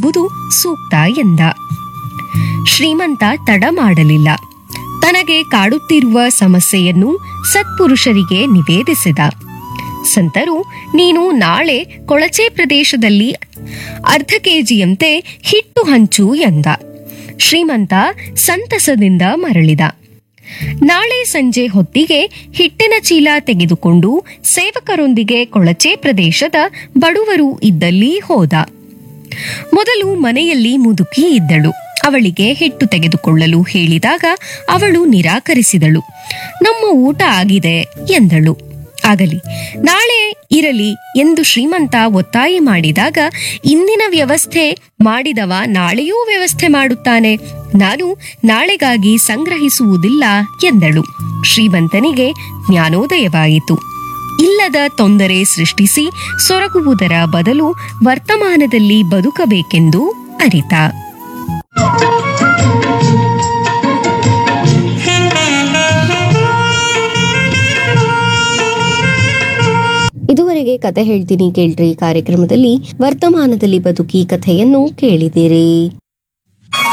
ಎಂಬುದು ಸೂಕ್ತ ಎಂದ ಶ್ರೀಮಂತ ತಡ ಮಾಡಲಿಲ್ಲ ತನಗೆ ಕಾಡುತ್ತಿರುವ ಸಮಸ್ಯೆಯನ್ನು ಸತ್ಪುರುಷರಿಗೆ ನಿವೇದಿಸಿದ ಸಂತರು ನೀನು ನಾಳೆ ಕೊಳಚೆ ಪ್ರದೇಶದಲ್ಲಿ ಅರ್ಧ ಕೆಜಿಯಂತೆ ಹಿಟ್ಟು ಹಂಚು ಎಂದ ಶ್ರೀಮಂತ ಸಂತಸದಿಂದ ಮರಳಿದ ನಾಳೆ ಸಂಜೆ ಹೊತ್ತಿಗೆ ಹಿಟ್ಟಿನ ಚೀಲ ತೆಗೆದುಕೊಂಡು ಸೇವಕರೊಂದಿಗೆ ಕೊಳಚೆ ಪ್ರದೇಶದ ಬಡವರು ಇದ್ದಲ್ಲಿ ಹೋದ ಮೊದಲು ಮನೆಯಲ್ಲಿ ಮುದುಕಿ ಇದ್ದಳು ಅವಳಿಗೆ ಹಿಟ್ಟು ತೆಗೆದುಕೊಳ್ಳಲು ಹೇಳಿದಾಗ ಅವಳು ನಿರಾಕರಿಸಿದಳು ನಮ್ಮ ಊಟ ಆಗಿದೆ ಎಂದಳು ಆಗಲಿ ನಾಳೆ ಇರಲಿ ಎಂದು ಶ್ರೀಮಂತ ಒತ್ತಾಯ ಮಾಡಿದಾಗ ಇಂದಿನ ವ್ಯವಸ್ಥೆ ಮಾಡಿದವ ನಾಳೆಯೂ ವ್ಯವಸ್ಥೆ ಮಾಡುತ್ತಾನೆ ನಾನು ನಾಳೆಗಾಗಿ ಸಂಗ್ರಹಿಸುವುದಿಲ್ಲ ಎಂದಳು ಶ್ರೀಮಂತನಿಗೆ ಜ್ಞಾನೋದಯವಾಯಿತು ಇಲ್ಲದ ತೊಂದರೆ ಸೃಷ್ಟಿಸಿ ಸೊರಗುವುದರ ಬದಲು ವರ್ತಮಾನದಲ್ಲಿ ಬದುಕಬೇಕೆಂದು ಅರಿತ ಇದುವರೆಗೆ ಕತೆ ಹೇಳ್ತೀನಿ ಕೇಳ್ರಿ ಕಾರ್ಯಕ್ರಮದಲ್ಲಿ ವರ್ತಮಾನದಲ್ಲಿ ಬದುಕಿ ಕಥೆಯನ್ನು ಕೇಳಿದಿರಿ